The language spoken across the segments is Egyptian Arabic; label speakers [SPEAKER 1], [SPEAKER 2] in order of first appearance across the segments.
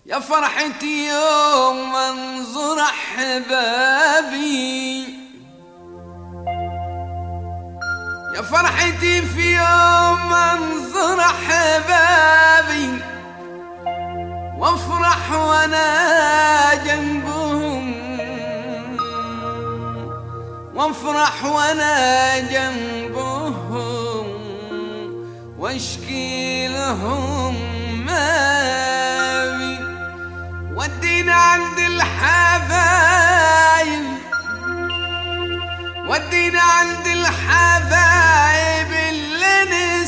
[SPEAKER 1] يا فرحتي يوم منظر احبابي يا فرحتي في يوم منظر احبابي وافرح وانا جنبهم وافرح وانا جنبهم واشكي لهم مامي ودينا عند الحبايب ودينا عند الحبايب اللي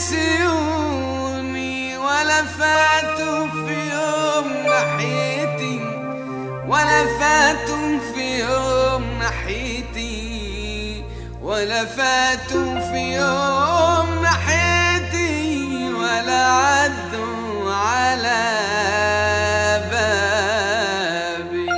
[SPEAKER 1] نسيوني ولا فاتوا في يوم ناحيتي ولا فاتوا في يوم ناحيتي ولا فاتوا في يوم ناحيتي ولا عدوا على بابي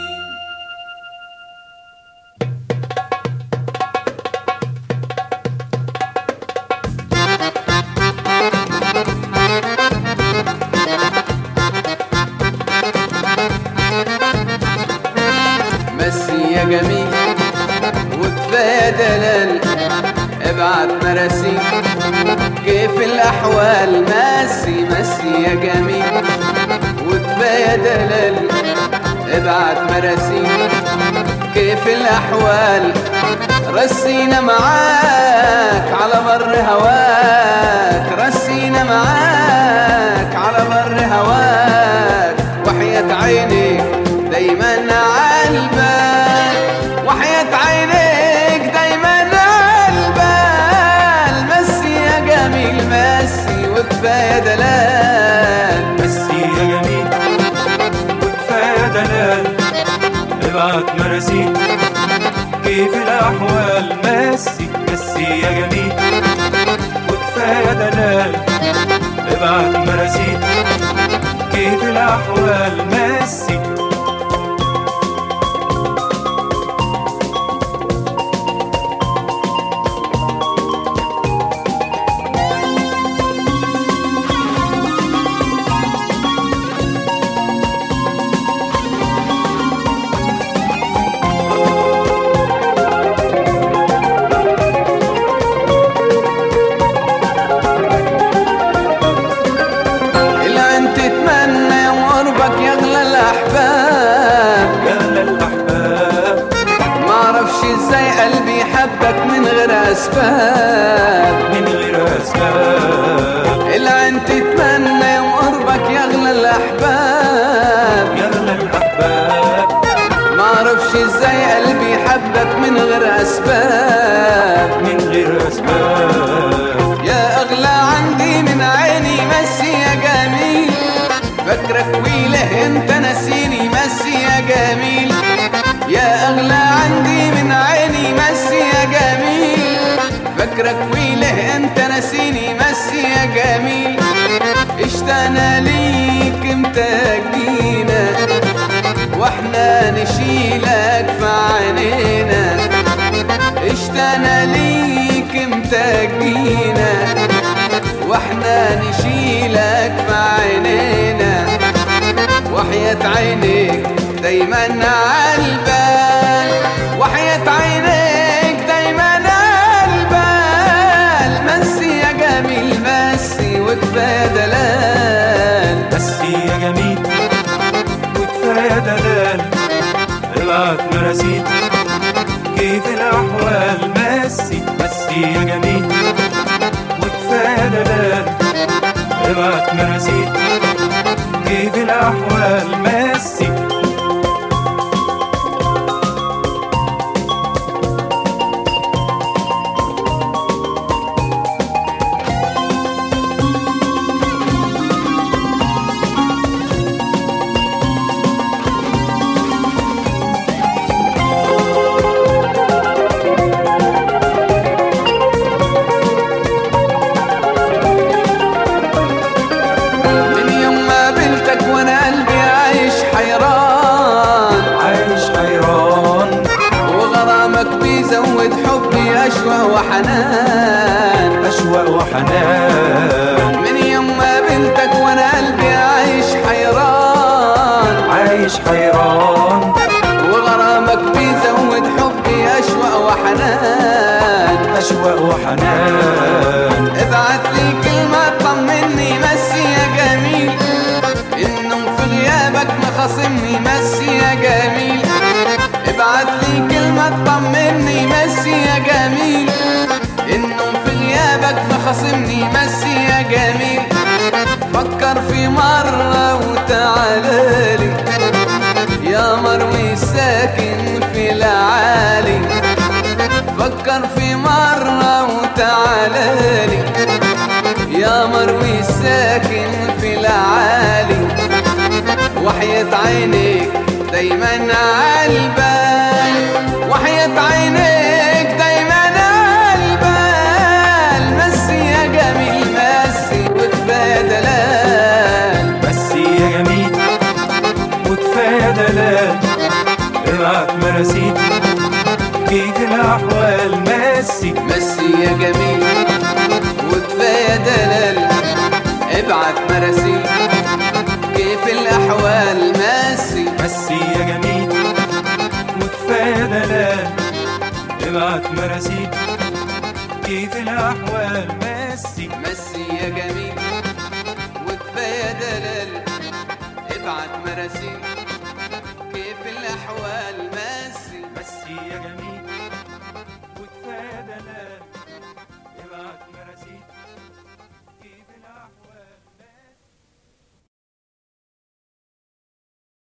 [SPEAKER 1] مسي يا جميل وكفايه دلال ابعت مراسيل كيف الاحوال مسي مسي يا جميل وكفايه دلال ابعت مراسيل كيف الاحوال رسينا معاك على بر هواك رسينا معاك على بر هواك وحياة عينيك دايما عالبال وحياة عينيك دايما عالبال مسي يا جميل مسي وكفاية دلال
[SPEAKER 2] مسي يا جميل وكفاية دلال ابعت مراسيل كيف الأحوال مسي مسي يا جميل وكفاية دلال ابعت مراسيل كيف الأحوال مسي
[SPEAKER 1] العين تتمنى يوم قربك يغلى الاحباب
[SPEAKER 2] يا الأحباب
[SPEAKER 1] ما اعرفش ازاي قلبي حبك من غير اسباب
[SPEAKER 2] من غير أسباب
[SPEAKER 1] العين تتمنى يوم قربك يغلى الاحباب
[SPEAKER 2] يا الأحباب
[SPEAKER 1] ما اعرفش ازاي قلبي حبك من غير اسباب
[SPEAKER 2] من غير أسباب
[SPEAKER 1] يا اغلى عندي من عيني مسي يا جميل فاكرك ويله انت نسيني مسي يا جميل يا اغلى عندي من عيني مسي يا جميل فاكرك ويله انت نسيني مسي يا جميل اشتقنا ليك امتى جينا واحنا نشيلك في عينينا اشتقنا ليك امتى جينا واحنا نشيلك في عينينا وحياة عينيك دايما عالبال وحياة عينيك دايما عالبال مسي يا جميل مسي وكفاية دلال
[SPEAKER 2] مسي يا جميل وكفاية دلال ابعت مراسيل كيف الأحوال مسي مسي يا جميل وكفاية دلال ابعت مراسيل كيف الأحوال مسي
[SPEAKER 1] من يوم ما قابلتك وانا قلبي عايش حيران
[SPEAKER 2] عايش حيران
[SPEAKER 1] وغرامك بيزود حبي أشوق وحنان
[SPEAKER 2] أشواق وحنان
[SPEAKER 1] من يوم ما قابلتك وانا قلبي عايش حيران
[SPEAKER 2] عايش حيران
[SPEAKER 1] وغرامك بيزود حبي أشواق وحنان
[SPEAKER 2] أشواق وحنان
[SPEAKER 1] ابعت لي كلمة طمني مسي يا جميل النوم في غيابك مخاصمني مسي يا جميل ابعت لي كلمة طمني مسي يا جميل النوم في غيابك مخاصمني مسي يا جميل فكر في مرة وتعالالي يا مروي ساكن في العالي فكر في مرة وتعالالي يا مروي ساكن في العالي وحياة عينيك دايما عالبال وحياة عينيك دايما عالبال مسي يا جميل مسي وكفاية دلال
[SPEAKER 2] بس يا جميل وكفاية دلال ابعت مراسيل كيف الأحوال مسي
[SPEAKER 1] مسي يا جميل وكفاية دلال ابعت مراسيل كيف الأحوال مسي
[SPEAKER 2] مسي يا جميل وكفاية دلال ابعت مراسيل كيف الأحوال مسي
[SPEAKER 1] مسي يا جميل وكفاية دلال ابعت مراسيل